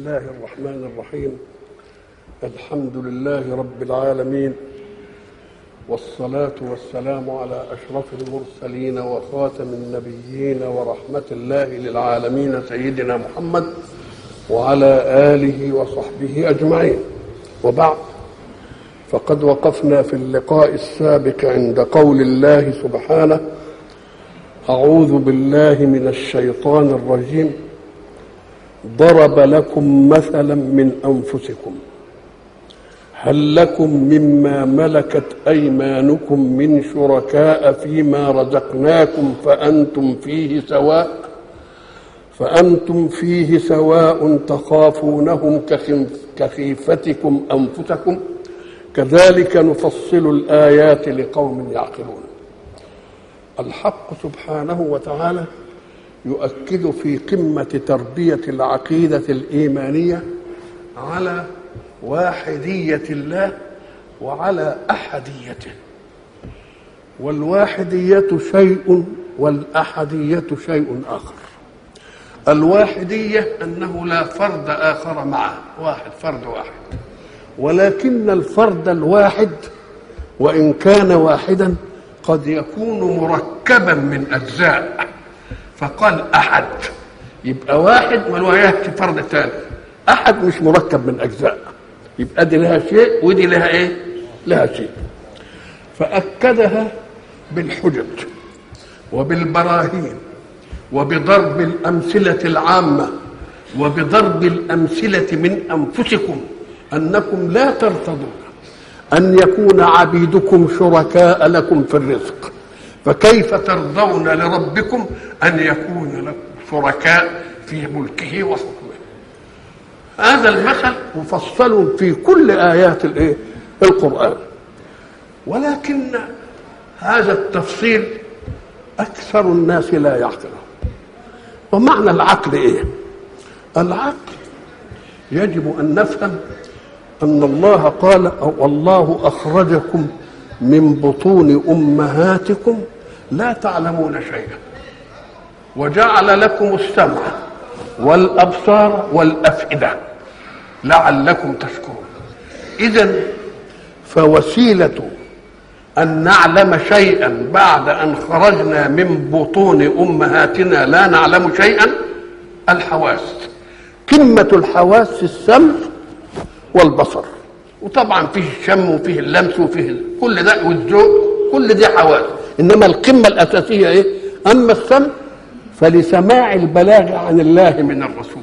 الله الرحمن الرحيم الحمد لله رب العالمين والصلاة والسلام على أشرف المرسلين وخاتم النبيين ورحمة الله للعالمين سيدنا محمد وعلى آله وصحبه أجمعين وبعد فقد وقفنا في اللقاء السابق عند قول الله سبحانه أعوذ بالله من الشيطان الرجيم ضرب لكم مثلا من أنفسكم هل لكم مما ملكت أيمانكم من شركاء فيما رزقناكم فأنتم فيه سواء فأنتم فيه سواء تخافونهم كخيفتكم أنفسكم كذلك نفصل الآيات لقوم يعقلون الحق سبحانه وتعالى يؤكد في قمة تربية العقيدة الإيمانية على واحدية الله وعلى أحديته والواحدية شيء والأحدية شيء آخر الواحدية أنه لا فرد آخر معه واحد فرد واحد ولكن الفرد الواحد وإن كان واحدا قد يكون مركبا من أجزاء فقال أحد يبقى واحد ولو يأتي فرد ثاني أحد مش مركب من أجزاء يبقى دي لها شيء ودي لها إيه؟ لها شيء فأكدها بالحجج وبالبراهين وبضرب الأمثلة العامة وبضرب الأمثلة من أنفسكم أنكم لا ترتضون أن يكون عبيدكم شركاء لكم في الرزق فكيف ترضون لربكم أن يكون لكم شركاء في ملكه وحكمه هذا المثل مفصل في كل آيات الإيه؟ القرآن ولكن هذا التفصيل أكثر الناس لا يعقله ومعنى العقل إيه؟ العقل يجب أن نفهم أن الله قال والله أخرجكم من بطون أمهاتكم لا تعلمون شيئا وجعل لكم السمع والأبصار والأفئدة لعلكم تشكرون إذا فوسيلة أن نعلم شيئا بعد أن خرجنا من بطون أمهاتنا لا نعلم شيئا الحواس قمة الحواس السمع والبصر وطبعا فيه الشم وفيه اللمس وفيه كل ده والذوق كل دي حواس انما القمه الاساسيه ايه اما السمع فلسماع البلاغ عن الله من الرسول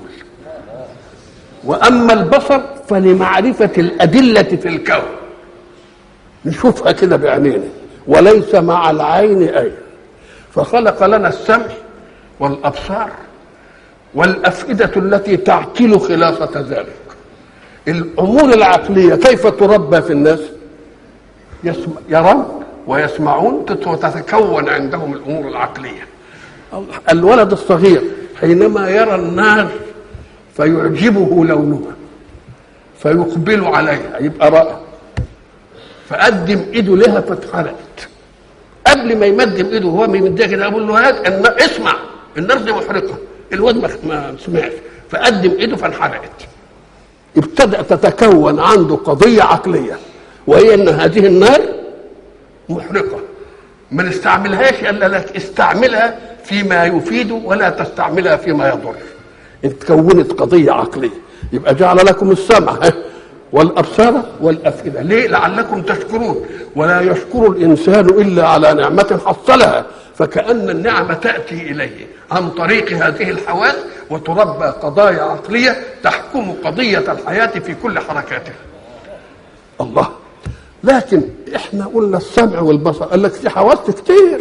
واما البصر فلمعرفه الادله في الكون نشوفها كده بعينينا وليس مع العين اي فخلق لنا السمع والابصار والافئده التي تعقل خلافه ذلك الامور العقليه كيف تربى في الناس يسمع يرون ويسمعون وتتكون عندهم الامور العقليه الولد الصغير حينما يرى النار فيعجبه لونها فيقبل عليها يبقى رأى فقدم ايده لها فاتحرقت قبل ما يمدم ايده هو يمدها كده اقول له هات اسمع النار دي محرقه الواد ما سمعش فقدم ايده فانحرقت ابتدأ تتكون عنده قضية عقلية وهي أن هذه النار محرقة ما نستعملهاش إلا لك استعملها فيما يفيد ولا تستعملها فيما يضر اتكونت قضية عقلية يبقى جعل لكم السمع والأبصار والأفئدة ليه لعلكم تشكرون ولا يشكر الإنسان إلا على نعمة حصلها فكأن النعمة تأتي إليه عن طريق هذه الحواس وتربى قضايا عقلية تحكم قضية الحياة في كل حركاتها الله لكن احنا قلنا السمع والبصر قال لك في حواس كتير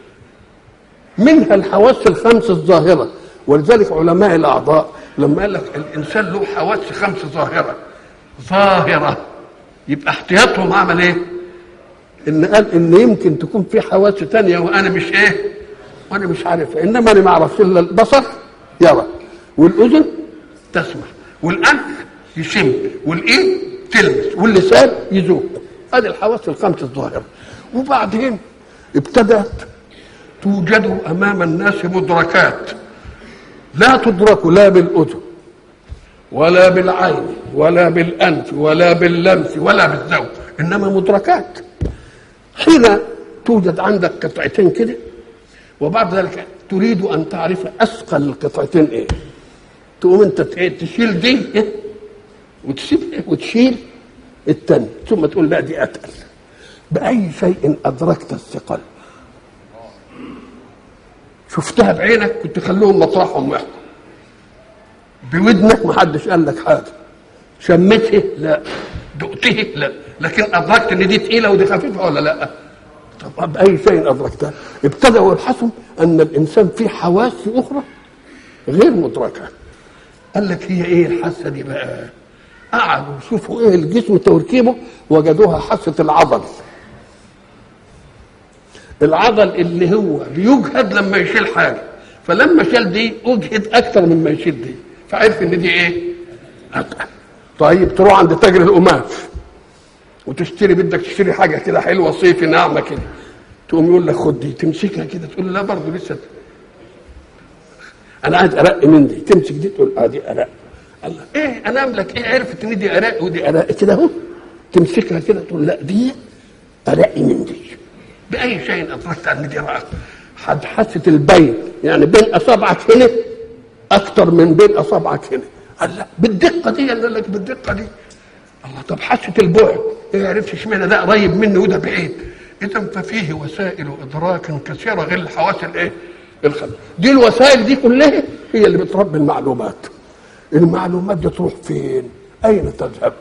منها الحواس الخمس الظاهرة ولذلك علماء الأعضاء لما قال لك الإنسان له حواس خمس ظاهرة ظاهرة يبقى احتياطهم عمل ايه؟ ان قال ان يمكن تكون في حواس تانية وانا مش ايه؟ وانا مش عارفها انما انا ما اعرفش الا البصر يرى والاذن تسمع والانف يشم والايد تلمس واللسان يذوق هذه الحواس الخمس الظاهره وبعدين ابتدات توجد امام الناس مدركات لا تدرك لا بالاذن ولا بالعين ولا بالانف ولا باللمس ولا بالذوق انما مدركات حين توجد عندك قطعتين كده وبعد ذلك تريد ان تعرف اثقل القطعتين ايه تقوم انت تشيل دي إيه؟ وتسيب إيه؟ وتشيل الثاني ثم تقول لا دي اتقل باي شيء ادركت الثقل شفتها بعينك كنت خلوهم مطرحهم واحد بودنك ما حدش قال لك حاجه شمته لا دقته لا لكن ادركت ان دي تقيله ودي خفيفه ولا لا طب باي شيء ادركتها ابتدأوا يبحثوا ان الانسان فيه حواس اخرى غير مدركه قال لك هي ايه الحاسه دي بقى قعدوا يشوفوا ايه الجسم تركيبه وجدوها حاسه العضل العضل اللي هو بيجهد لما يشيل حاجه فلما شال دي اجهد اكثر مما يشيل دي فعرف ان دي ايه اتقل طيب تروح عند تاجر القماش وتشتري بدك تشتري حاجه كده حلوه صيفي ناعمه كده تقوم يقول لك خد دي تمسكها كده تقول له لا برضه لسه انا عايز ارق من دي تمسك دي تقول اه دي ارق الله ايه انا املك ايه عرفت ان دي ارق ودي ارق كده اهو تمسكها كده تقول لا دي ارق من دي باي شيء ادركت ان دي رأت حاسه البين يعني بين اصابعك هنا اكتر من بين اصابعك هنا قال لا بالدقه دي قال لك بالدقه دي الله طب حاسه البعد ايه عرفت اشمعنى ده قريب مني وده بعيد اذا ففيه وسائل ادراك كثيره غير الحواس الايه الخمس دي الوسائل دي كلها هي اللي بتربي المعلومات المعلومات دي تروح فين اين تذهب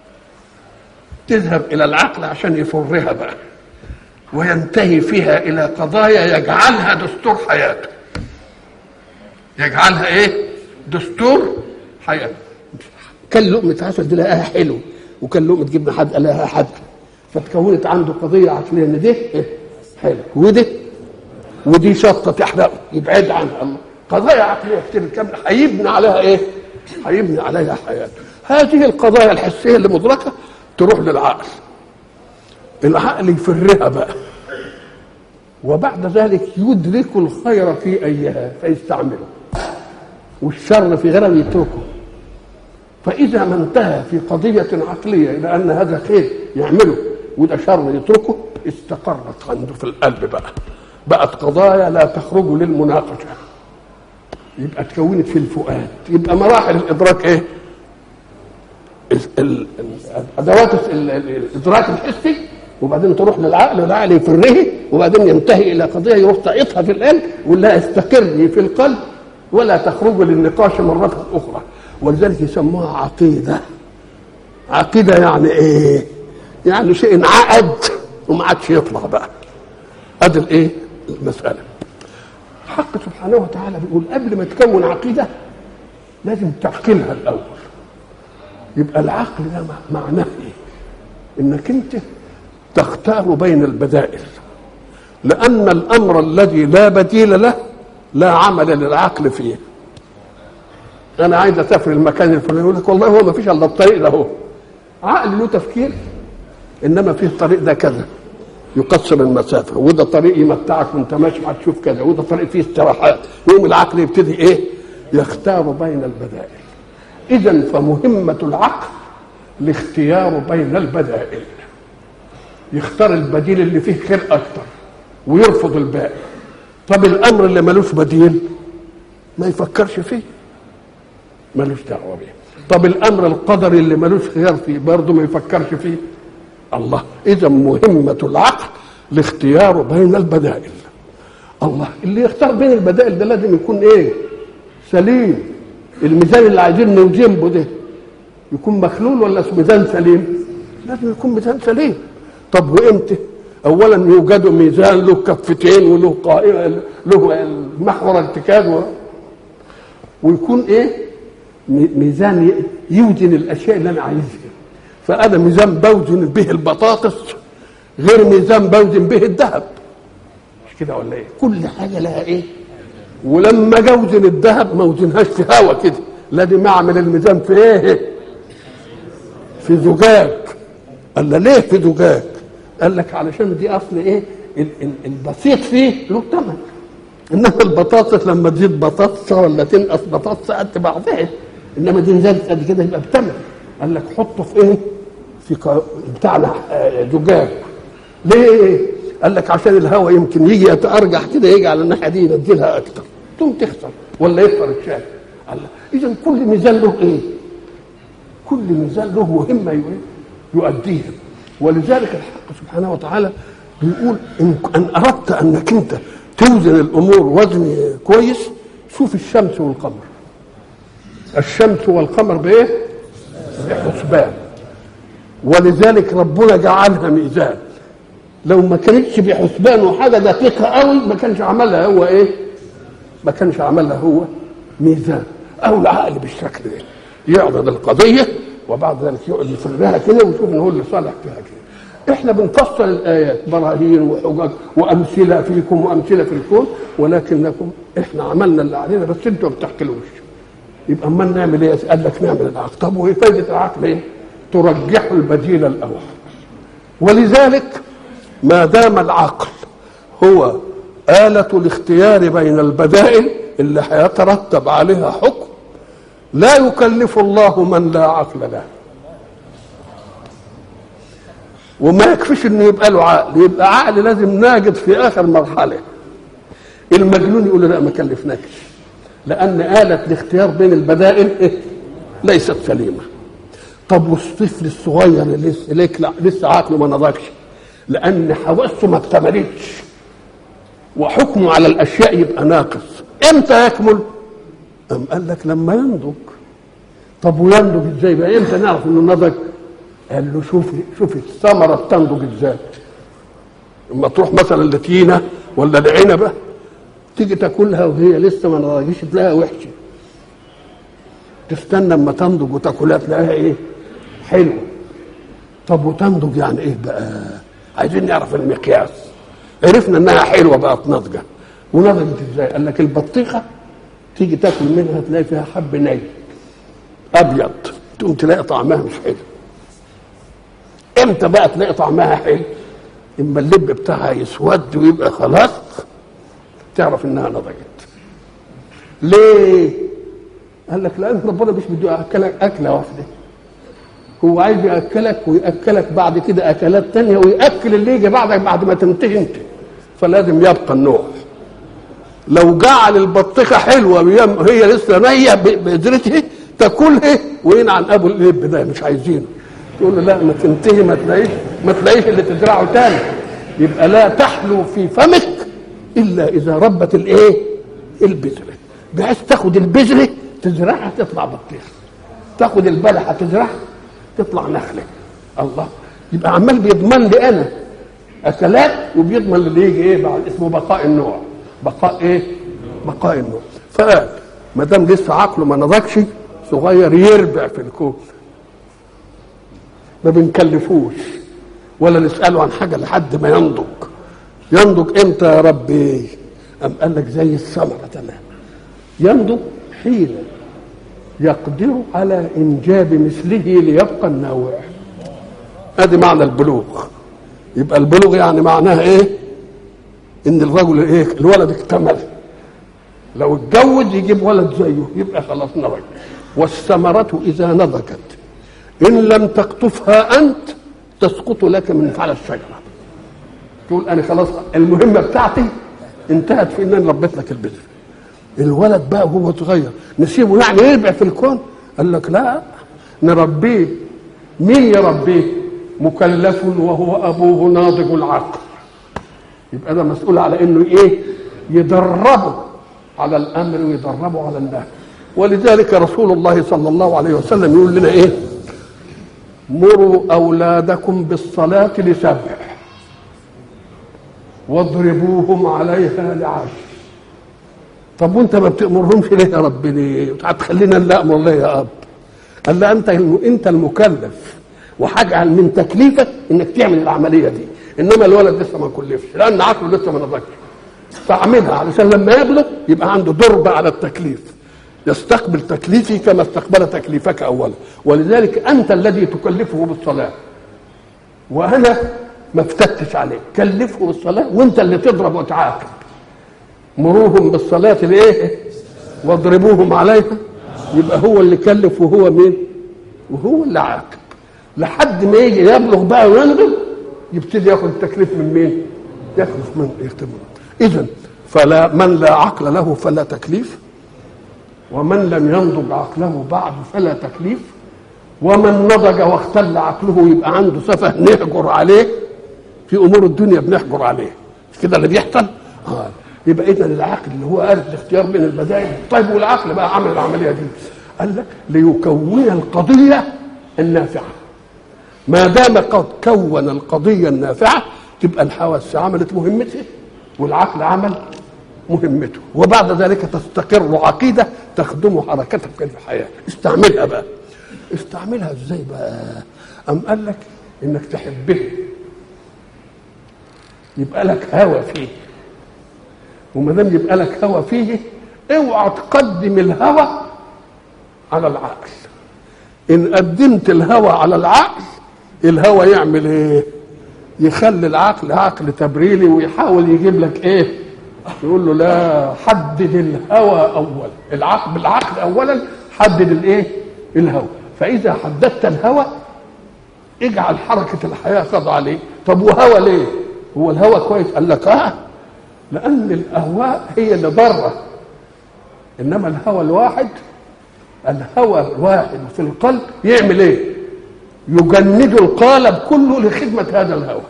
تذهب الى العقل عشان يفرها بقى وينتهي فيها الى قضايا يجعلها دستور حياته يجعلها ايه دستور حياته كان لقمة عسل دي لقاها حلو وكان لقمة جبنة حد لقاها حد فتكونت عنده قضية عقلية ان ده إيه؟ حلو وده ودي شطة تحرقه يبعد عنها الله قضايا عقلية كتير كاملة هيبني عليها ايه؟ هيبني عليها حياته هذه القضايا الحسية اللي مدركة تروح للعقل العقل يفرها بقى وبعد ذلك يدرك الخير في ايها فيستعمله والشر في غيرها يتركه فاذا ما انتهى في قضيه عقليه الى ان هذا خير يعمله وده شر يتركه استقرت عنده في القلب بقى بقت قضايا لا تخرج للمناقشه يبقى تكونت في الفؤاد يبقى مراحل الادراك ايه ادوات الادراك الحسي وبعدين تروح للعقل والعقل يفره وبعدين ينتهي الى قضيه يروح طاقتها في القلب ويقول لها استقري في القلب ولا تخرج للنقاش مره اخرى ولذلك يسموها عقيده عقيده يعني ايه؟ يعني شيء انعقد وما عادش يطلع بقى ادي الايه؟ المساله حق سبحانه وتعالى بيقول قبل ما تكون عقيده لازم تعقلها الاول يبقى العقل ده معناه ايه؟ انك انت تختار بين البدائل لأن الأمر الذي لا بديل له لا عمل للعقل فيه أنا عايز أسافر المكان الفلاني يقول لك والله هو ما فيش إلا الطريق ده هو عقل له تفكير إنما فيه الطريق ده كذا يقصر المسافة وده طريق يمتعك وأنت ماشي هتشوف كذا وده طريق فيه استراحات يقوم العقل يبتدي إيه؟ يختار بين البدائل إذا فمهمة العقل الاختيار بين البدائل يختار البديل اللي فيه خير اكتر ويرفض الباقي طب الامر اللي ملوش بديل ما يفكرش فيه ملوش دعوه بيه طب الامر القدري اللي ملوش خيار فيه برضه ما يفكرش فيه الله اذا مهمه العقل الاختيار بين البدائل الله اللي يختار بين البدائل ده لازم يكون ايه سليم الميزان اللي عايزين نوزن به ده يكون مخلول ولا ميزان سليم لازم يكون ميزان سليم طب وامتى اولا يوجد ميزان له كفتين وله قائمه له محور ارتكاز و... ويكون ايه ميزان يوزن الاشياء اللي انا عايزها فانا ميزان بوزن به البطاطس غير ميزان بوزن به الذهب مش كده ولا ايه كل حاجه لها ايه ولما جوزن الذهب ما وزنهاش في هوا كده لازم اعمل الميزان في ايه في زجاج قال ليه في زجاج قال لك علشان دي اصل ايه البسيط فيه له ثمن انما البطاطس لما تزيد بطاطسه ولا تنقص بطاطسه قد بعضها انما دي نزلت قد كده يبقى بتمن قال لك حطه في ايه في ك- بتاعنا آه، زجاج ليه قال لك عشان الهواء يمكن يجي يتارجح كده يجي على الناحيه دي ينزلها اكتر تقوم تخسر ولا يخسر الشاي الله اذا كل ميزان له ايه كل ميزان له مهمه يؤ- يؤديها ولذلك الحق سبحانه وتعالى بيقول ان ان اردت انك انت توزن الامور وزن كويس شوف الشمس والقمر الشمس والقمر بايه بحسبان ولذلك ربنا جعلها ميزان لو ما كانتش بحسبان وحاجه دقيقه قوي ما كانش عملها هو ايه ما كانش عملها هو ميزان او العقل بالشكل ده يعرض القضيه وبعد ذلك يقعد يفرها كده ويشوف ان هو اللي صالح فيها كده احنا بنفصل الايات براهين وحجج وامثله فيكم وامثله في الكون ولكنكم احنا عملنا اللي علينا بس انتوا ما بتحكلوش يبقى امال نعمل ايه؟ قال لك نعمل العقل طب وايه فايده العقل ايه؟ ترجح البديل الاول ولذلك ما دام العقل هو آلة الاختيار بين البدائل اللي هيترتب عليها حكم لا يكلف الله من لا عقل له وما يكفيش انه يبقى له عقل يبقى عقل لازم ناجد في اخر مرحله المجنون يقول له لا ما كلفناكش لان آلة الاختيار بين البدائل إيه؟ ليست سليمه طب والطفل الصغير اللي لسه ليك- لا- لسه عقله ما نضجش لان حواسه ما اكتملتش وحكمه على الاشياء يبقى ناقص امتى يكمل ام قال لك لما ينضج طب وينضج ازاي بقى امتى نعرف انه نضج قال له شوف شوف الثمره بتنضج ازاي اما تروح مثلا لتينه ولا العنبه تيجي تاكلها وهي لسه ما نضجتش تلاقيها وحشه تستنى اما تنضج وتاكلها تلاقيها ايه حلوه طب وتنضج يعني ايه بقى عايزين نعرف المقياس عرفنا انها حلوه بقت ناضجه ونضجت ازاي قال لك البطيخه تيجي تاكل منها تلاقي فيها حب ني ابيض تقوم تلاقي طعمها مش حلو امتى بقى تلاقي طعمها حلو اما اللب بتاعها يسود ويبقى خلاص تعرف انها نضجت ليه قال لك لان ربنا مش بده ياكلك اكله واحده هو عايز ياكلك وياكلك بعد كده اكلات تانية وياكل اللي يجي بعدك بعد ما تنتهي انت فلازم يبقى النوع لو جعل البطيخه حلوه ويم- هي لسه نيه ب- بقدرتها تاكلها وينعن ابو اللب ده مش عايزينه تقول له لا ما تنتهي ما تلاقيش ما تلاقيش اللي تزرعه تاني يبقى لا تحلو في فمك الا اذا ربت الايه البذره بحيث تاخد البذره تزرعها تطلع بطيخ تاخد البلحه تزرعها تطلع نخله الله يبقى عمال بيضمن لي انا اكلات وبيضمن اللي يجي ايه بعد اسمه بقاء النوع بقاء ايه بقاء النوع فقال ما دام لسه عقله ما نضجش صغير يربع في الكون ما بنكلفوش ولا نساله عن حاجه لحد ما ينضج ينضج امتى يا ربي ام قال لك زي الثمره تمام ينضج حين يقدر على انجاب مثله ليبقى النوع ادي معنى البلوغ يبقى البلوغ يعني معناها ايه ان الرجل ايه الولد اكتمل لو اتجوز يجيب ولد زيه يبقى خلاص نضج والثمرة إذا نضجت إن لم تقطفها أنت تسقط لك من فعل الشجرة تقول أنا خلاص المهمة بتاعتي انتهت في إن أنا ربيت لك البذر الولد بقى وهو صغير نسيبه يعني يربع في الكون قال لك لا نربيه مين يربيه مكلف وهو أبوه ناضج العقل يبقى ده مسؤول على انه ايه يدربه على الامر ويدربه على النهي ولذلك رسول الله صلى الله عليه وسلم يقول لنا ايه مروا اولادكم بالصلاه لسبع واضربوهم عليها لعشر طب وانت ما بتامرهمش ليه يا رب ليه هتخلينا لا امر ليه يا اب قال لا انت انت المكلف وهجعل من تكليفك انك تعمل العمليه دي انما الولد لسه ما كلفش لان عقله لسه ما نضجش فاعملها علشان لما يبلغ يبقى عنده درب على التكليف يستقبل تكليفي كما استقبل تكليفك اولا ولذلك انت الذي تكلفه بالصلاه وانا ما افتتش عليك كلفه بالصلاه وانت اللي تضرب وتعاقب مروهم بالصلاه لايه واضربوهم عليها يبقى هو اللي كلف وهو مين وهو اللي عاقب لحد ما يجي يبلغ بقى وينضج يبتدي ياخد التكليف من مين ياخذ من يكتب اذا فلا من لا عقل له فلا تكليف ومن لم ينضج عقله بعد فلا تكليف ومن نضج واختل عقله يبقى عنده سفه نهجر عليه في امور الدنيا بنحجر عليه مش كده اللي بيحصل آه. يبقى اذا العقل اللي هو آلة الاختيار بين البدائل طيب والعقل بقى عمل العمليه دي قال لك ليكون القضيه النافعه ما دام قد كون القضيه النافعه تبقى الحواس عملت مهمتها والعقل عمل مهمته وبعد ذلك تستقر عقيده تخدم حركتك في الحياه استعملها بقى استعملها ازاي بقى ام قال لك انك تحبه يبقى لك هوى فيه وما دام يبقى لك هوى فيه اوعى تقدم الهوى على العقل ان قدمت الهوى على العقل الهوى يعمل ايه يخلي العقل عقل تبريلي ويحاول يجيب لك ايه يقول له لا حدد الهوى اولا العقل بالعقل اولا حدد الايه الهوى فاذا حددت الهوى اجعل حركه الحياه خاضعه عليه طب وهوى ليه هو الهوى كويس قال لك اه لان الاهواء هي اللي ضاره انما الهوى الواحد الهوى الواحد في القلب يعمل ايه يجند القالب كله لخدمه هذا الهوى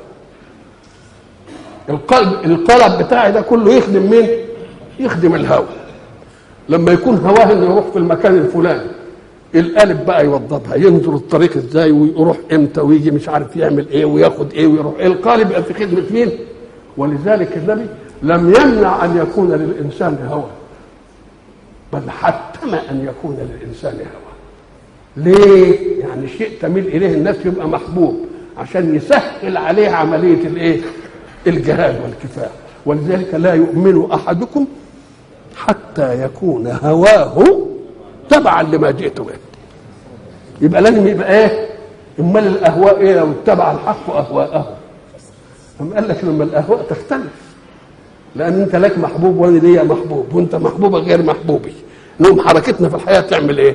القلب القلب بتاعي ده كله يخدم مين يخدم الهوى لما يكون هواه انه يروح في المكان الفلاني القالب بقى يوضبها ينظر الطريق ازاي ويروح امتى ويجي مش عارف يعمل ايه وياخد ايه ويروح إيه القالب يبقى في خدمه مين ولذلك النبي لم يمنع ان يكون للانسان هوى بل حتم ان يكون للانسان هوى ليه يعني شيء تميل اليه الناس يبقى محبوب عشان يسهل عليه عمليه الايه الجهاد والكفاح ولذلك لا يؤمن احدكم حتى يكون هواه تبعا لما جئت به يبقى لازم يبقى ايه امال الاهواء ايه لو اتبع الحق اهواءه أم قال لك لما الاهواء تختلف لان انت لك محبوب وانا ليا محبوب وانت محبوبه غير محبوبي نقوم حركتنا في الحياه تعمل ايه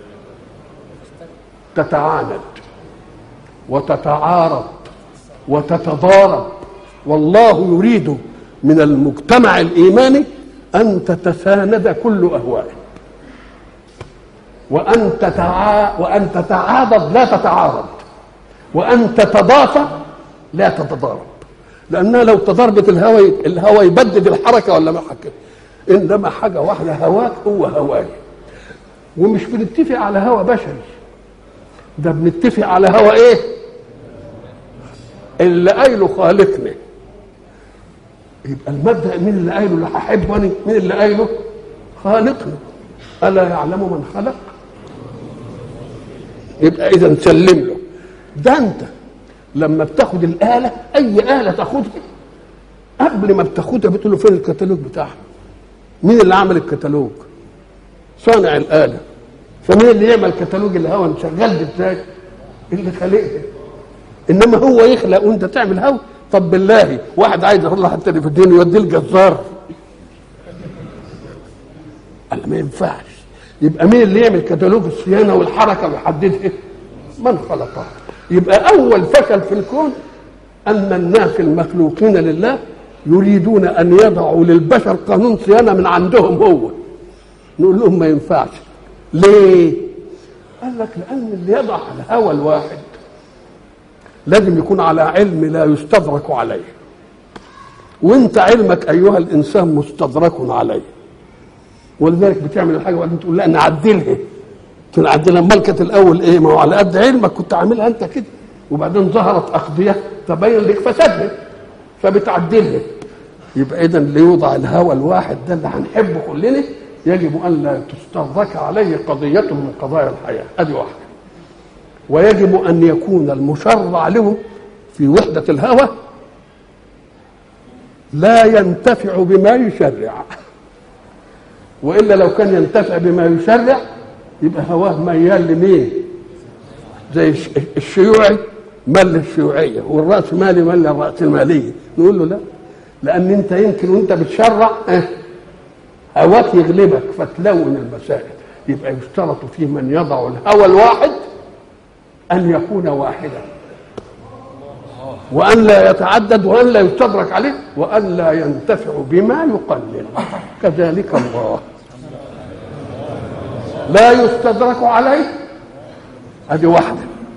تتعاند وتتعارض وتتضارب والله يريد من المجتمع الايماني ان تتساند كل اهوائه وان تتعا وان تتعاضد لا تتعارض وان تتضافى لا تتضارب لانها لو تضاربت الهوى الهوى يبدد الحركه ولا ما حكت انما حاجه واحده هواك هو هواي ومش بنتفق على هوى بشري ده بنتفق على هوى ايه اللي قايله خالقنا يبقى المبدا مين اللي قايله اللي هحبني مين اللي قايله خالقنا الا يعلم من خلق يبقى اذا سلم له ده انت لما بتاخد الاله اي اله تاخدها قبل ما بتاخدها بتقول له فين الكتالوج بتاعها مين اللي عمل الكتالوج صانع الاله فمين اللي يعمل كتالوج الهوى شغال ازاي اللي خلقها انما هو يخلق وانت تعمل هوى طب بالله واحد عايز يروح له حتى في الدين يوديه الجزار قال ما ينفعش يبقى مين اللي يعمل كتالوج الصيانه والحركه ويحددها من خلقها يبقى اول فشل في الكون ان الناس المخلوقين لله يريدون ان يضعوا للبشر قانون صيانه من عندهم هو نقول لهم ما ينفعش ليه قال لك لان اللي يضع الهوى الواحد لازم يكون على علم لا يستدرك عليه وانت علمك ايها الانسان مستدرك عليه ولذلك بتعمل الحاجه وبعدين تقول لا نعدلها تنعدلها امال كانت الاول ايه ما هو على قد علمك كنت عاملها انت كده وبعدين ظهرت اقضيه تبين لك فسادها فبتعدلها يبقى اذا ليوضع الهوى الواحد ده اللي هنحبه كلنا يجب ان لا تستدرك عليه قضيه من قضايا الحياه ادي واحده ويجب ان يكون المشرع له في وحده الهوى لا ينتفع بما يشرع والا لو كان ينتفع بما يشرع يبقى هواه ميال لمين زي الشيوعي مال للشيوعيه والراس مالي مال للراس الماليه نقول له لا لان انت يمكن وانت بتشرع اه هواك يغلبك فتلون المسائل يبقى يشترط في من يضع الهوى الواحد ان يكون واحدا وان لا يتعدد وان لا يستدرك عليه وان لا ينتفع بما يقلل كذلك الله لا يستدرك عليه هذه واحده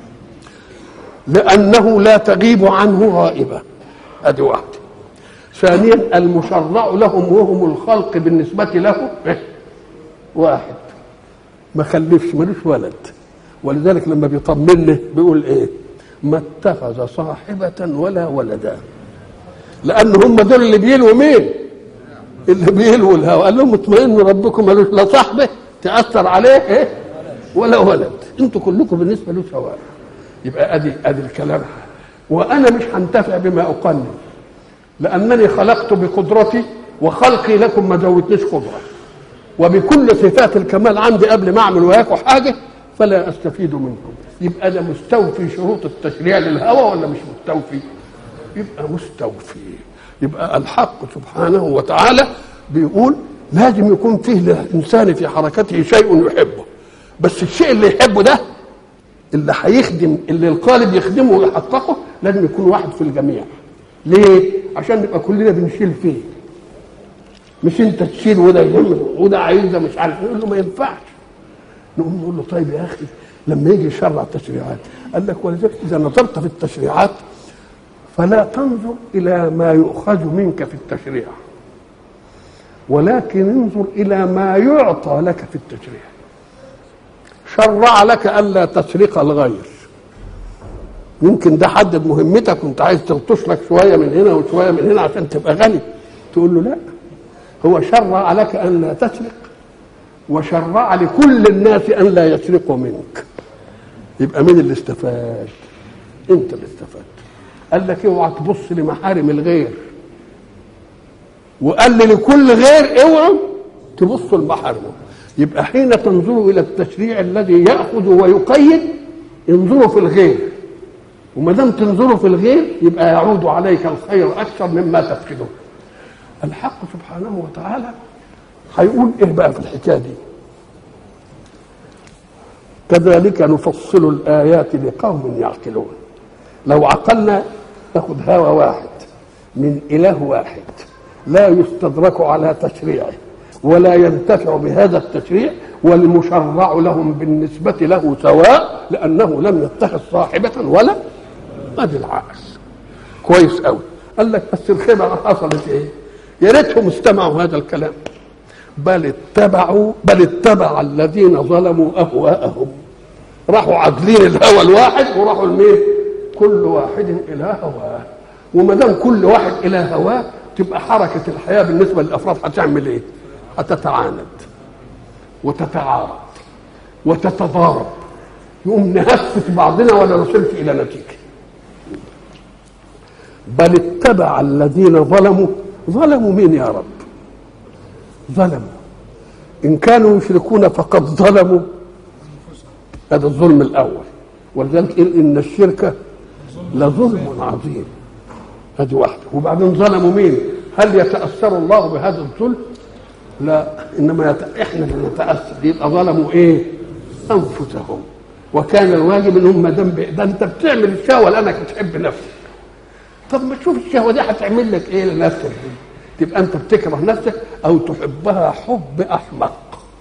لانه لا تغيب عنه غائبه هذه واحده ثانيا المشرع لهم وهم الخلق بالنسبه له واحد ما خلفش ملوش ولد ولذلك لما بيطمنه بيقول ايه ما اتخذ صاحبة ولا ولدا لأن هم دول اللي بيلوا مين اللي بيلوا الهوى قال لهم اطمئنوا ربكم ملوش لا صاحبة تأثر عليه إيه؟ ولا ولد انتوا كلكم بالنسبة له سواء يبقى ادي ادي الكلام وانا مش هنتفع بما اقنن لانني خلقت بقدرتي وخلقي لكم ما زودتنيش قدره وبكل صفات الكمال عندي قبل ما اعمل وياكم حاجه فلا استفيد منكم يبقى ده مستوفي شروط التشريع للهوى ولا مش مستوفي يبقى مستوفي يبقى الحق سبحانه وتعالى بيقول لازم يكون فيه للانسان في حركته شيء يحبه بس الشيء اللي يحبه ده اللي هيخدم اللي القالب يخدمه ويحققه لازم يكون واحد في الجميع ليه عشان نبقى كلنا بنشيل فيه مش انت تشيل وده يهم وده عايز ده مش عارف نقول له ما ينفعش نقوم نقول له طيب يا اخي لما يجي يشرع التشريعات قال لك ولذلك اذا نظرت في التشريعات فلا تنظر الى ما يؤخذ منك في التشريع ولكن انظر الى ما يعطى لك في التشريع شرع لك الا تسرق الغير يمكن ده حدد مهمتك وانت عايز تلطش لك شويه من هنا وشويه من هنا عشان تبقى غني تقول له لا هو شرع لك ان لا تسرق وشرع لكل الناس ان لا يسرقوا منك يبقى مين اللي استفاد انت اللي استفدت قال لك اوعى تبص لمحارم الغير وقال لي لكل غير اوعوا تبصوا لمحارمه يبقى حين تنظروا الى التشريع الذي ياخذ ويقيد انظروا في الغير وما دام تنظروا في الغير يبقى يعود عليك الخير اكثر مما تفقده الحق سبحانه وتعالى هيقول ايه بقى في الحكايه دي كذلك نفصل الايات لقوم يعقلون لو عقلنا ناخد هوى واحد من اله واحد لا يستدرك على تشريعه ولا ينتفع بهذا التشريع والمشرع لهم بالنسبة له سواء لأنه لم يتخذ صاحبة ولا ادي العكس كويس قوي قال لك بس الخيبة حصلت ايه يا ريتهم استمعوا هذا الكلام بل اتبعوا بل اتبع الذين ظلموا اهواءهم راحوا عادلين الهوى الواحد وراحوا لمين كل واحد الى هواه وما دام كل واحد الى هواه تبقى حركه الحياه بالنسبه للافراد هتعمل ايه هتتعاند وتتعارض وتتضارب يقوم نهفت بعضنا ولا نصلش الى نتيجه بل اتبع الذين ظلموا ظلموا مين يا رب ظلموا ان كانوا يشركون فقد ظلموا هذا الظلم الاول ولذلك قال ان الشرك لظلم عظيم هذه واحده وبعدين ظلموا مين هل يتاثر الله بهذا الظلم لا انما يت... احنا اللي نتاثر يبقى ظلموا ايه انفسهم وكان الواجب ان هم ما دام ده انت بتعمل الشهوه لانك بتحب نفسك طب ما تشوف الشهوه دي هتعمل لك ايه لنفسك دي تبقى انت بتكره نفسك او تحبها حب احمق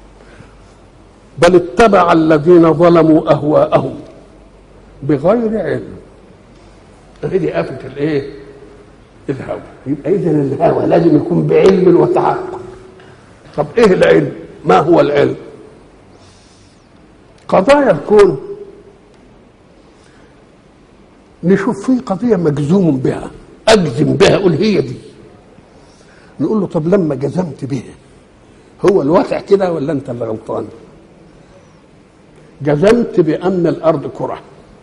بل اتبع الذين ظلموا اهواءهم بغير علم هذه آفة الايه؟ الهوى يبقى اذا الهوى لازم يكون بعلم وتحقق طب ايه العلم؟ ما هو العلم؟ قضايا الكون نشوف فيه قضية مجزوم بها أجزم بها أقول هي دي نقول له طب لما جزمت بها هو الواقع كده ولا أنت اللي غلطان جزمت بأن الأرض كرة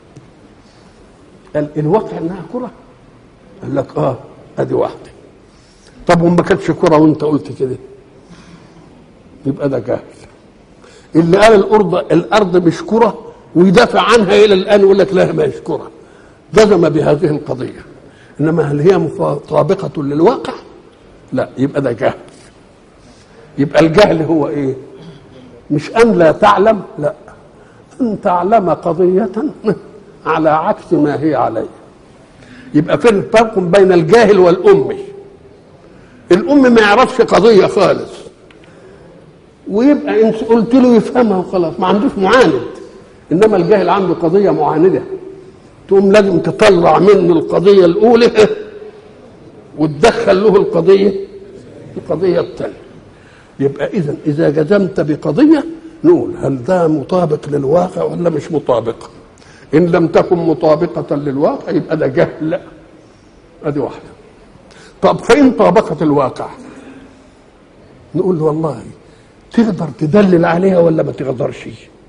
قال الواقع إنها كرة قال لك آه أدي واحدة طب وما كانتش كرة وأنت قلت كده يبقى ده جهل اللي قال الأرض الأرض مش كرة ويدافع عنها إلى الآن يقول لك لا ما هيش كرة جزم بهذه القضية إنما هل هي مطابقة للواقع؟ لا يبقى ده جهل يبقى الجهل هو إيه؟ مش ان لا تعلم لا ان تعلم قضيه على عكس ما هي عليه يبقى في فرق بين الجاهل والامي الام ما يعرفش قضيه خالص ويبقى ان قلت له يفهمها وخلاص ما عندوش معاند انما الجاهل عنده قضيه معانده تقوم لازم تطلع منه القضيه الاولى وتدخل له القضيه القضيه الثانيه يبقى اذا اذا جزمت بقضيه نقول هل ده مطابق للواقع ولا مش مطابق ان لم تكن مطابقه للواقع يبقى ده جهل ادي واحده طب فان طابقت الواقع نقول له والله تقدر تدلل عليها ولا ما تقدرش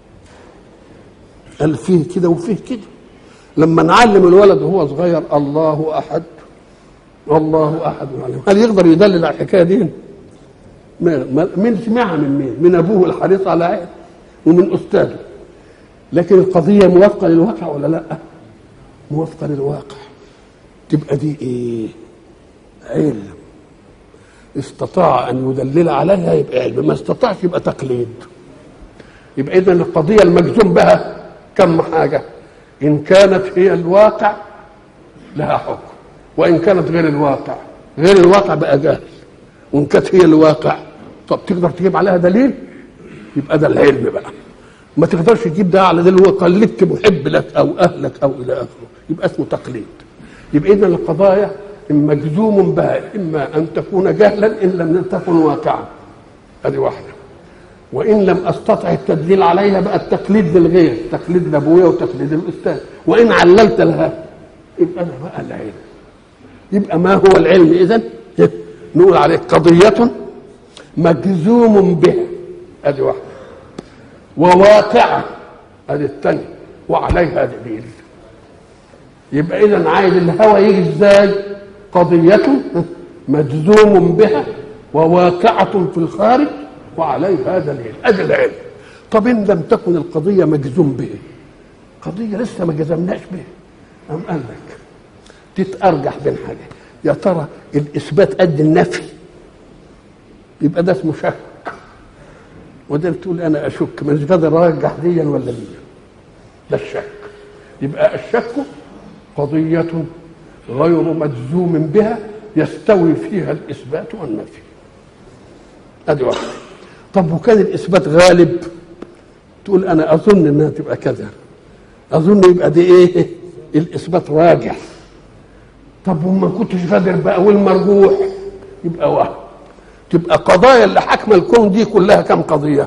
قال فيه كده وفيه كده لما نعلم الولد وهو صغير الله احد الله احد هل يقدر يدلل على الحكايه دي مين سمعها من مين من ابوه الحريص على عين ومن استاذه لكن القضيه موافقه للواقع ولا لا موافقه للواقع تبقى دي ايه علم استطاع ان يدلل عليها يبقى علم ما استطاعش يبقى تقليد يبقى اذا القضيه المجزوم بها كم حاجه ان كانت هي الواقع لها حكم وان كانت غير الواقع غير الواقع بقى جاهل وان كانت هي الواقع طب تقدر تجيب عليها دليل يبقى ده العلم بقى ما تقدرش تجيب ده على دليل هو قلدت محب لك او اهلك او الى اخره يبقى اسمه تقليد يبقى اذا القضايا مجزوم بها اما ان تكون جهلا ان لم تكن واقعا هذه واحده وان لم استطع التدليل عليها بقى التقليد للغير تقليد لابويا وتقليد الاستاذ وان عللت لها يبقى ده بقى العلم يبقى ما هو العلم اذا نقول عليه قضيه مجزوم بها ادي واحده وواقعه ادي الثانيه وعليها دليل يبقى اذا عايز الهوى يجي ازاي قضية مجزوم بها وواقعة في الخارج وعليها دليل ادي العلم طب ان لم تكن القضية مجزوم به قضية لسه ما جزمناش بها أم قال لك تتأرجح بين حاجة يا ترى الإثبات قد النفي يبقى ده اسمه شك وده تقول أنا أشك مش قادر أرجح ديا ولا دي ده الشك يبقى الشك قضية غير مجزوم بها يستوي فيها الإثبات والنفي ادي واحده طب وكان الاثبات غالب تقول انا اظن انها تبقى كذا اظن يبقى دي ايه الاثبات راجح طب وما كنتش قادر بقى والمرجوح يبقى وهم تبقى قضايا اللي حاكمه الكون دي كلها كم قضيه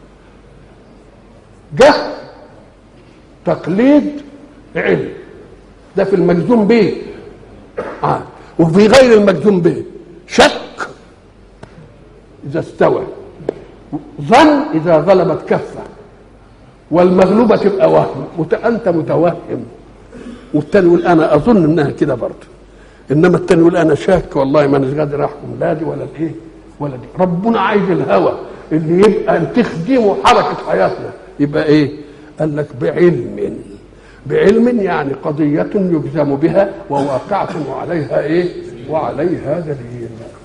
جهل تقليد علم ده في المجزوم به آه. وفي غير المجزوم به شك اذا استوى ظن اذا غلبت كفه والمغلوبه تبقى وهم وانت متوهم والتاني يقول انا اظن انها كده برضه انما التاني يقول انا شاك والله ما اناش قادر احكم لا دي ولا الايه ولا دي ربنا عايز الهوى اللي يبقى تخدمه حركه حياتنا يبقى ايه قال لك بعلم بعلم يعني قضية يجزم بها وواقعة وعليها ايه وعليها دليل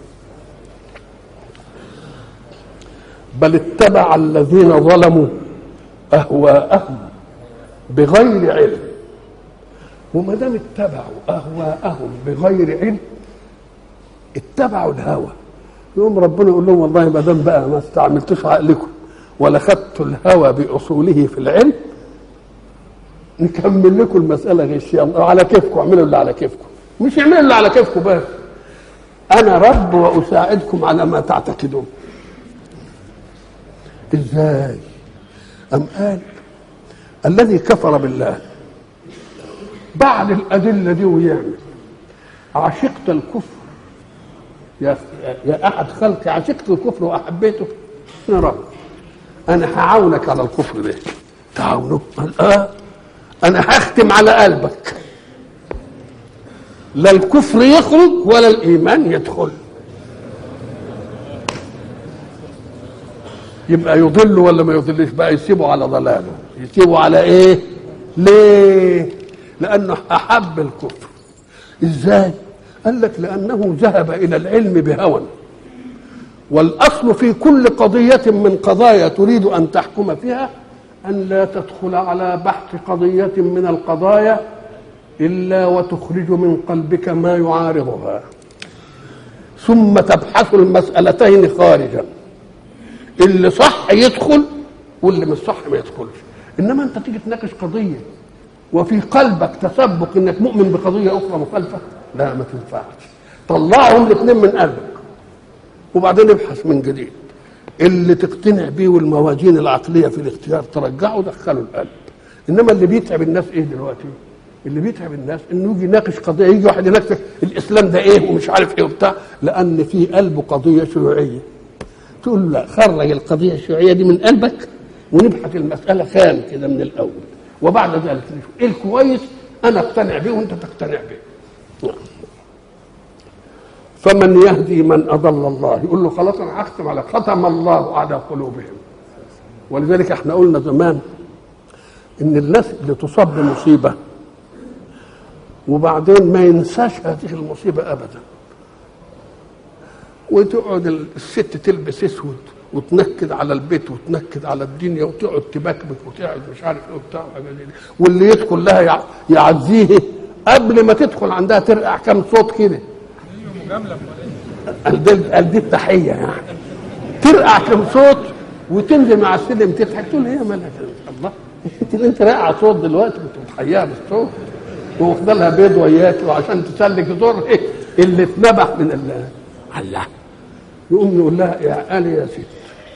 بل اتبع الذين ظلموا اهواءهم بغير علم وما دام اتبعوا اهواءهم بغير علم اتبعوا الهوى يوم ربنا يقول لهم والله ما دام بقى ما استعملتوش عقلكم ولا خدتوا الهوى باصوله في العلم نكمل لكم المساله غش يلا على كيفكم اعملوا اللي على كيفكم مش اعملوا اللي على كيفكم بس انا رب واساعدكم على ما تعتقدون ازاي ام قال الذي كفر بالله بعد الادله دي ويعمل عشقت الكفر يا يا احد خلقي عشقت الكفر واحبيته يا رب انا هعاونك على الكفر ده تعاونه قال اه انا هختم على قلبك لا الكفر يخرج ولا الايمان يدخل يبقى يضل ولا ما يضلش بقى يسيبه على ضلاله يسيبه على ايه ليه لانه احب الكفر ازاي قال لك لانه ذهب الى العلم بهوى والاصل في كل قضيه من قضايا تريد ان تحكم فيها ان لا تدخل على بحث قضيه من القضايا الا وتخرج من قلبك ما يعارضها ثم تبحث المسالتين خارجا اللي صح يدخل واللي مش صح ما يدخلش انما انت تيجي تناقش قضيه وفي قلبك تسبق انك مؤمن بقضيه اخرى مخالفه لا ما تنفعش طلعهم الاثنين من قلبك وبعدين ابحث من جديد اللي تقتنع بيه والموازين العقليه في الاختيار ترجعه دخله القلب انما اللي بيتعب الناس ايه دلوقتي اللي بيتعب الناس انه يجي يناقش قضيه يجي واحد يناقش الاسلام ده ايه ومش عارف ايه وبتاع لان في قلبه قضيه شيوعيه تقول له لا خرج القضيه الشيوعيه دي من قلبك ونبحث المساله خام كده من الاول وبعد ذلك نشوف ايه الكويس انا اقتنع به وانت تقتنع به فمن يهدي من اضل الله يقول له خلاص انا هختم على ختم الله على قلوبهم ولذلك احنا قلنا زمان ان الناس اللي تصاب بمصيبه وبعدين ما ينساش هذه المصيبه ابدا وتقعد الست تلبس اسود وتنكد على البيت وتنكد على الدنيا وتقعد تبكبك وتقعد مش عارف ايه وبتاع واللي يدخل لها يعزيه قبل ما تدخل عندها ترقع كام صوت كده قال دي قال دي التحيه يعني ترقع كام صوت وتنزل مع السلم تضحك تقول ايه مالك الله انت اللي انت راقعه صوت دلوقتي كنت بتحييها بالصوت واخد لها بيض وياك وعشان تسلك زور ايه اللي اتنبح من الله الله يقوم نقول لها يا قال يا ست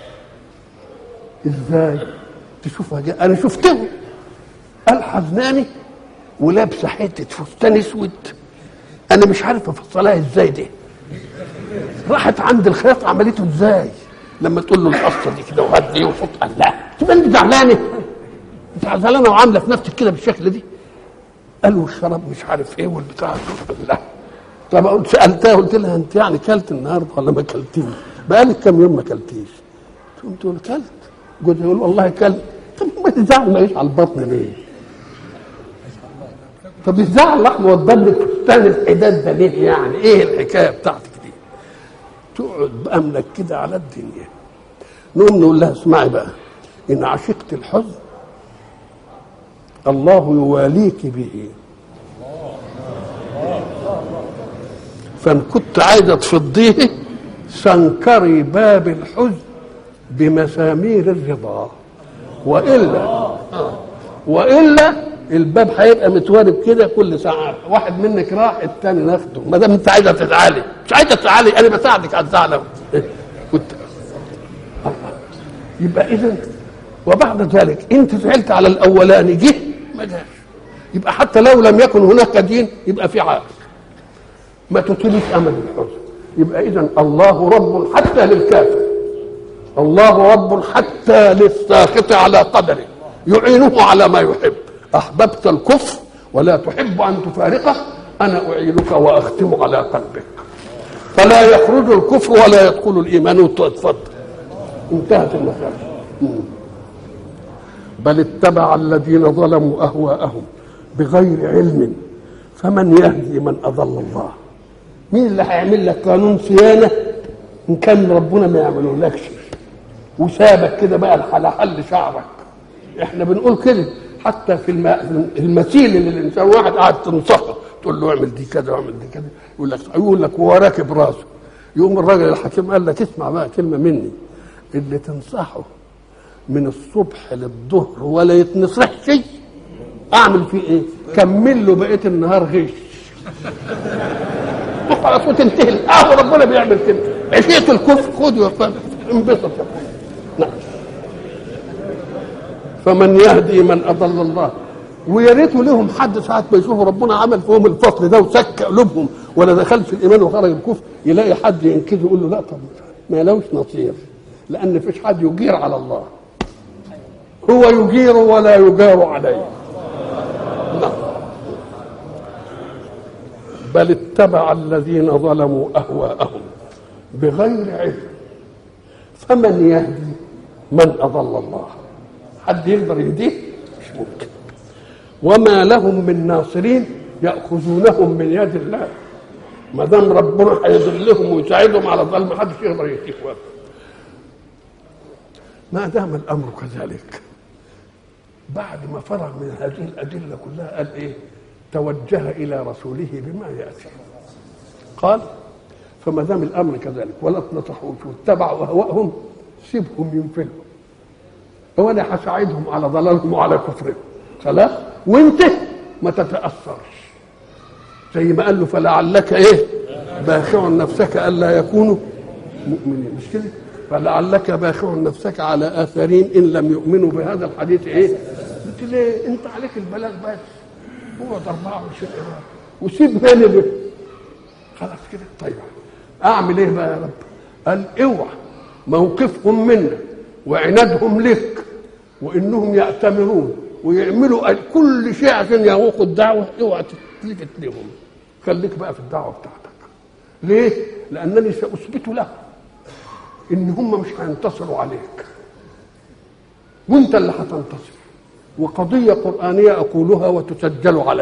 ازاي تشوفها جاي. انا شفته قال حزناني ولابسه حته فستان اسود انا مش عارف افصلها ازاي دي راحت عند الخياط عملته ازاي لما تقول له القصه دي كده وهات دي وحط قال لا تبقى انت زعلانه انت زعلانه وعامله في نفسك كده بالشكل دي قال له الشراب مش عارف ايه والبتاع لا طب سالتها قلت لها انت يعني كلت النهارده ولا ما كلتيش؟ بقالك كام يوم ما كلتيش؟ تقوم تقول كلت جوزها يقول والله كلت طب ما تزعل ما على البطن ليه؟ طب يزعل لحم وضب لك فستان الحداد ده ليه يعني؟ ايه الحكايه بتاعتك دي؟ تقعد بقى منكده على الدنيا نقوم نقول لها اسمعي بقى ان عشقت الحزن الله يواليك به فان كنت عايزه تفضيه سنكري باب الحزن بمسامير الرضا والا والا الباب هيبقى متوارب كده كل ساعه واحد منك راح الثاني ناخده ما دام انت عايزه تزعلي مش عايزه تزعلي انا بساعدك على الزعل كنت يبقى اذا وبعد ذلك انت زعلت على الاولاني جه ما جاش يبقى حتى لو لم يكن هناك دين يبقى في عائق ما تطيلش امل الحزن يبقى اذا الله رب حتى للكافر الله رب حتى للساخط على قدره يعينه على ما يحب احببت الكفر ولا تحب ان تفارقه انا اعينك واختم على قلبك فلا يخرج الكفر ولا يدخل الايمان وتتفضل انتهت المساله بل اتبع الذين ظلموا اهواءهم بغير علم فمن يهدي من اضل الله مين اللي هيعمل لك قانون صيانه ان كان ربنا ما يعملولكش وسابك كده بقى على حل شعرك احنا بنقول كده حتى في الم... المثيل اللي الانسان واحد قاعد تنصحه تقول له اعمل دي كذا واعمل دي كذا يقول لك يقول لك وهو راكب راسه يقوم الراجل الحكيم قال لك اسمع بقى كلمه مني اللي تنصحه من الصبح للظهر ولا يتنصح شيء اعمل فيه ايه؟ كمل له بقيه النهار غش وخلاص وتنتهي اهو ربنا بيعمل كده عشيه الكفر خد يا انبسط نعم فمن يهدي من اضل الله ويا ريته لهم حد ساعات ما يشوفوا ربنا عمل فيهم الفصل ده وسك قلوبهم ولا دخل في الايمان وخرج الكفر يلاقي حد ينكذه يقول له لا طب ما لوش نصير لان فيش حد يجير على الله هو يجير ولا يجار عليه نعم بل اتبع الذين ظلموا اهواءهم بغير علم فمن يهدي من اضل الله حد يقدر يهديه مش ممكن وما لهم من ناصرين ياخذونهم من يد الله ما دام ربنا هيذلهم ويساعدهم على الظلم ما حدش يقدر يتكوى ما دام الامر كذلك بعد ما فرغ من هذه الادله كلها قال ايه توجه الى رسوله بما ياتي قال فما دام الامر كذلك ولا تنصحوش واتبعوا اهواءهم سيبهم ينفلوا وانا هساعدهم على ضلالهم وعلى كفرهم خلاص وانت ما تتاثرش زي ما قال له فلعلك ايه باخع نفسك الا يكونوا مؤمنين مش كده فلعلك باخع نفسك على اثارين ان لم يؤمنوا بهذا الحديث ايه قلت ليه انت عليك البلاغ بس هو 24 إمام وسيب هاني به خلاص كده طيب اعمل ايه بقى يا رب قال اوعى موقفهم منا وعنادهم لك وانهم يأتمرون ويعملوا كل شيء عشان يوقوا الدعوه اوعى تلفت لهم خليك بقى في الدعوه بتاعتك ليه؟ لانني ساثبت لهم ان هم مش هينتصروا عليك وانت اللي هتنتصر وقضيه قرانيه اقولها وتسجل علي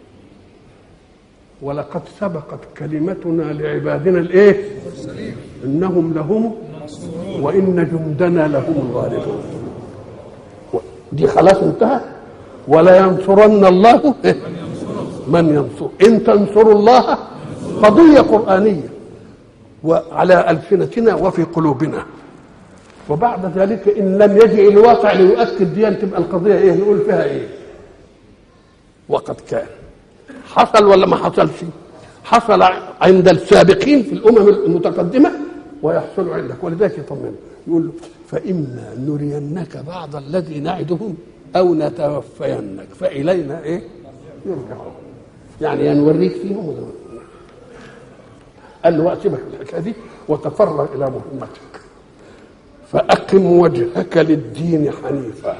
ولقد سبقت كلمتنا لعبادنا الايه انهم لهم وان جندنا لهم الغالبون دي خلاص انتهى ولا ينصرن الله من ينصر ان تنصروا الله قضيه قرانيه وعلى السنتنا وفي قلوبنا وبعد ذلك ان لم يجئ الواقع ليؤكد دي تبقى القضيه ايه نقول فيها ايه وقد كان حصل ولا ما حصلش حصل عند السابقين في الامم المتقدمه ويحصل عندك ولذلك يطمن يقول له فإما نرينك بعض الذي نعدهم أو نتوفينك فإلينا إيه؟ يرجعون يعني يا نوريك فيهم ولا قال له وأسيبك الحكاية دي وتفرغ إلى مهمتك فأقم وجهك للدين حنيفا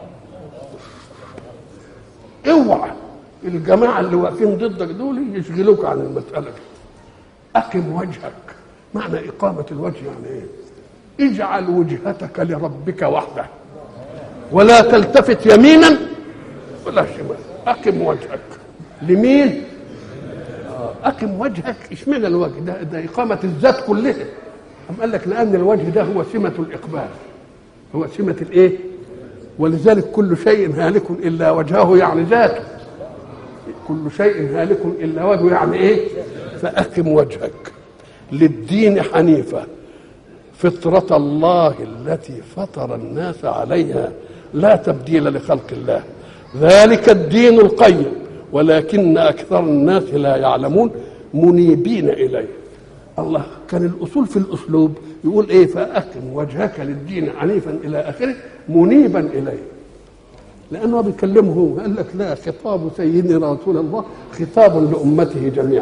اوعى الجماعة اللي واقفين ضدك دول يشغلوك عن المسألة دي أقم وجهك معنى إقامة الوجه يعني إيه؟ اجعل وجهتك لربك وحده ولا تلتفت يمينا ولا شمال اقم وجهك لمين اقم وجهك اشمعنى الوجه ده, ده اقامه الذات كلها أم قال لك لان الوجه ده هو سمه الاقبال هو سمه الايه ولذلك كل شيء هالك الا وجهه يعني ذاته كل شيء هالك الا وجهه يعني ايه فاقم وجهك للدين حنيفا فطرة الله التي فطر الناس عليها لا تبديل لخلق الله ذلك الدين القيم ولكن أكثر الناس لا يعلمون منيبين إليه الله كان الأصول في الأسلوب يقول إيه فأقم وجهك للدين عنيفا إلى آخره منيبا إليه لأنه بيكلمه هو قال لك لا خطاب سيدنا رسول الله خطاب لأمته جميعا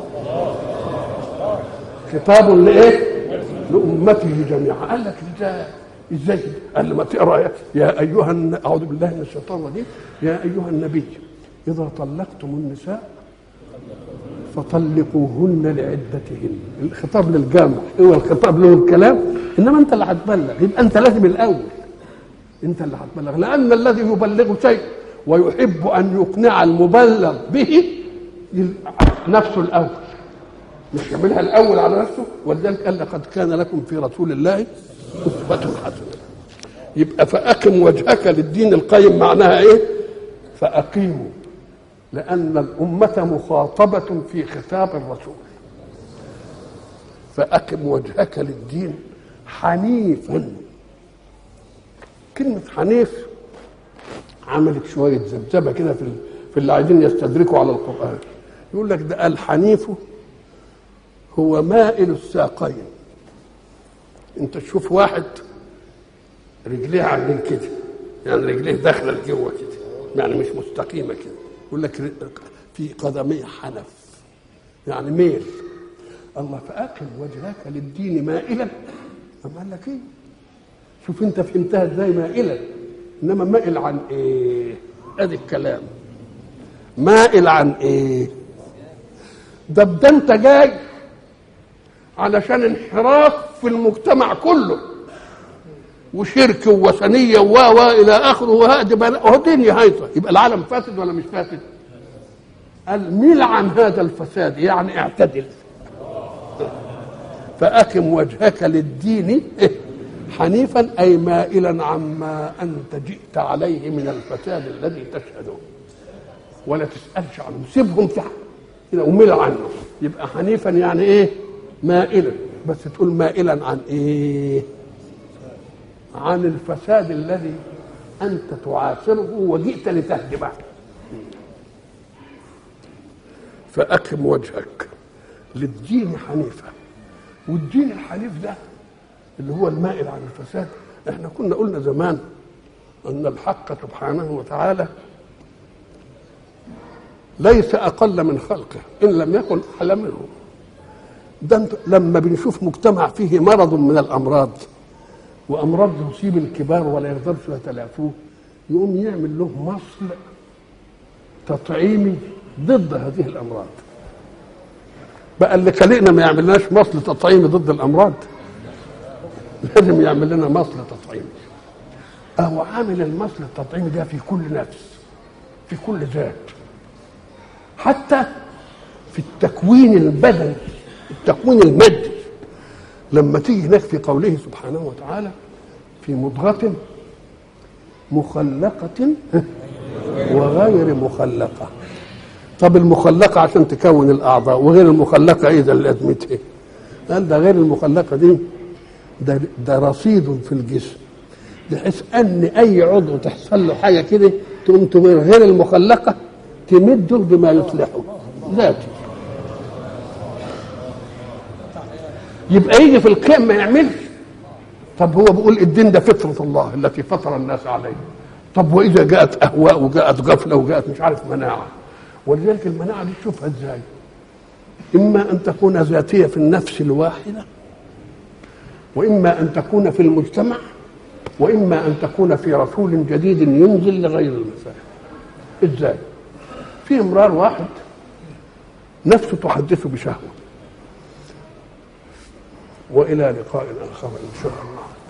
خطاب لإيه؟ لأمته جميعا قال لك ده ازاي قال لما تقرا يا ايها اعوذ بالله من الشيطان الرجيم يا ايها النبي اذا طلقتم النساء فطلقوهن لعدتهن الخطاب للجامع هو الخطاب له الكلام انما انت اللي هتبلغ يبقى انت لازم الاول انت اللي هتبلغ لان الذي يبلغ شيء ويحب ان يقنع المبلغ به نفسه الاول مش يعملها الاول على نفسه ولذلك قال لقد كان لكم في رسول الله اسوه حسنه يبقى فاقم وجهك للدين القيم معناها ايه فاقيموا لان الامه مخاطبه في خطاب الرسول فاقم وجهك للدين حنيفا كلمه حنيف عملت شويه ذبذبه كده في في اللي عايزين يستدركوا على القران يقول لك ده الحنيف هو مائل الساقين انت تشوف واحد رجليه عاملين كده يعني رجليه داخله لجوه كده يعني مش مستقيمه كده يقول لك في قدميه حنف يعني ميل الله فاقم وجهك للدين مائلا أم قال لك ايه شوف انت فهمتها ازاي مائلا انما مائل عن ايه ادي الكلام مائل عن ايه ده ده انت جاي علشان انحراف في المجتمع كله وشرك ووثنيه و و الى اخره وهذه وهو دنيا هايطه يبقى العالم فاسد ولا مش فاسد؟ قال ميل عن هذا الفساد يعني اعتدل فأقم وجهك للدين حنيفا أي مائلا عما أنت جئت عليه من الفساد الذي تشهده ولا تسألش عنه سيبهم تحت كده ومل عنه يبقى حنيفا يعني إيه مائلا بس تقول مائلا عن إيه عن الفساد الذي أنت تعاصره وجئت لتهدمه فأقم وجهك للدين حنيفا والدين الحنيف ده اللي هو المائل عن الفساد احنا كنا قلنا زمان ان الحق سبحانه وتعالى ليس اقل من خلقه ان لم يكن اعلى منه ده انت لما بنشوف مجتمع فيه مرض من الامراض وامراض تصيب الكبار ولا يقدرش يتلافوه يقوم يعمل له مصل تطعيمي ضد هذه الامراض بقى اللي خلقنا ما يعملناش مصل تطعيمي ضد الامراض لازم يعمل لنا مصل تطعيمي اهو عامل المصل التطعيمي ده في كل نفس في كل ذات حتى في التكوين البدني التكوين المادي لما تيجي هناك في قوله سبحانه وتعالى في مضغة مخلقة وغير مخلقة طب المخلقة عشان تكون الأعضاء وغير المخلقة إيه ده لازمتها قال ده غير المخلقة دي ده, ده رصيد في الجسم بحيث أن أي عضو تحصل له حاجة كده تقوم تغير غير المخلقة تمده بما يصلحه ذاتي يبقى يجي في القيم ما يعملش طب هو بيقول الدين ده فطرة الله التي فطر الناس عليه طب وإذا جاءت أهواء وجاءت غفلة وجاءت مش عارف مناعة ولذلك المناعة دي تشوفها ازاي إما أن تكون ذاتية في النفس الواحدة وإما أن تكون في المجتمع وإما أن تكون في رسول جديد ينزل لغير المسائل ازاي في امرار واحد نفسه تحدثه بشهوة وإلى لقاء آخر إن شاء الله